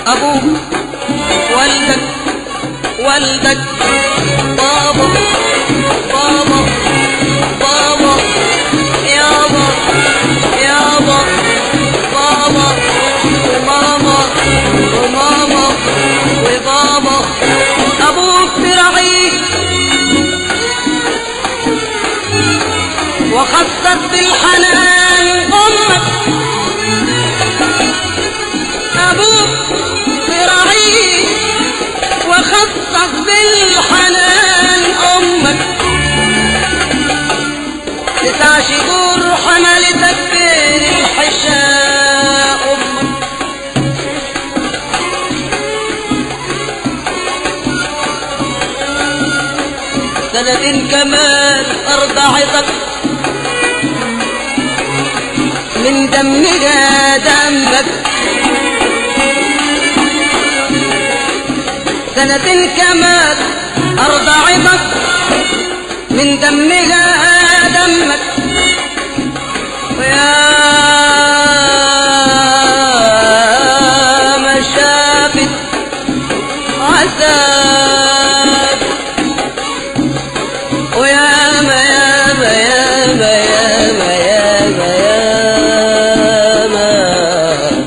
ابوك والدك والدك بابا بابا بابا يابا يابا بابا وماما وماما وبابا ابوك ترعيه وخصت بالحنان امك ابوك ترعيه وخصت بالحنان امك تسع شهور حملتك بين الحشاء امك سنة كمان أرضعتك من دمها دمك سنة كمان أرضعتك من دمها دمك ويا ما شافت عذاب ويا ما يا ما يا ما يا ما يا ما يا ما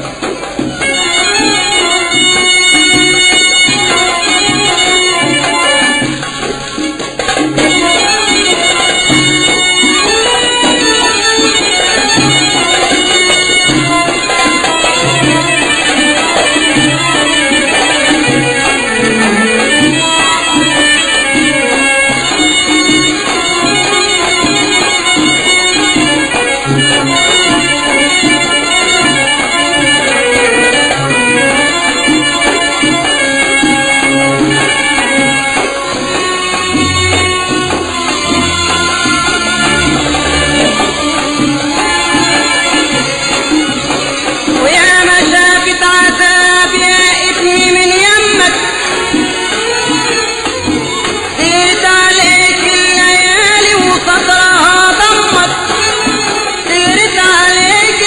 ويا ما شافت عذاب يا ابني من يمك سيرت عليك الليالي وصدرها ضمك سيرت عليك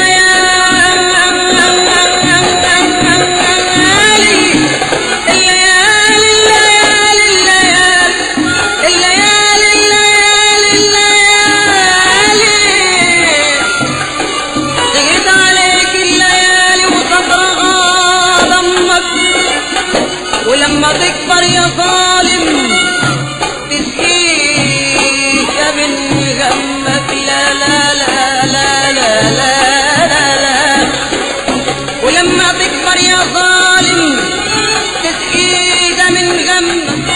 الليالي الليالي الليالي الليالي الليالي الليالي الليالي جيت عليك الليالي وصبرها ضمك ولما تكبر يا ظالم تسقيك من غمك لا لا لا لا لا لا لا لا ولما تكبر يا ظالم تسقيك من غمك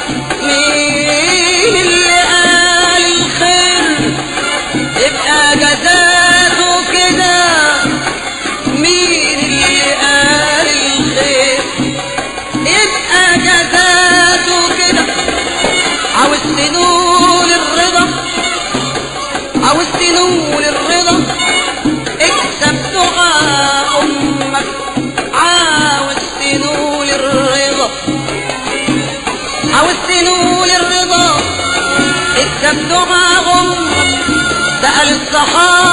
مين اللي قال الخير يبقى جزاته كده مين اللي قال الخير يبقى جزاته كده عاوز تنول الرضا عاوز تنول الرضا اكسب دعاء امك عاوز تنول الرضا عاوز تنول الرضا اكسب دعاء امك سأل الصحابة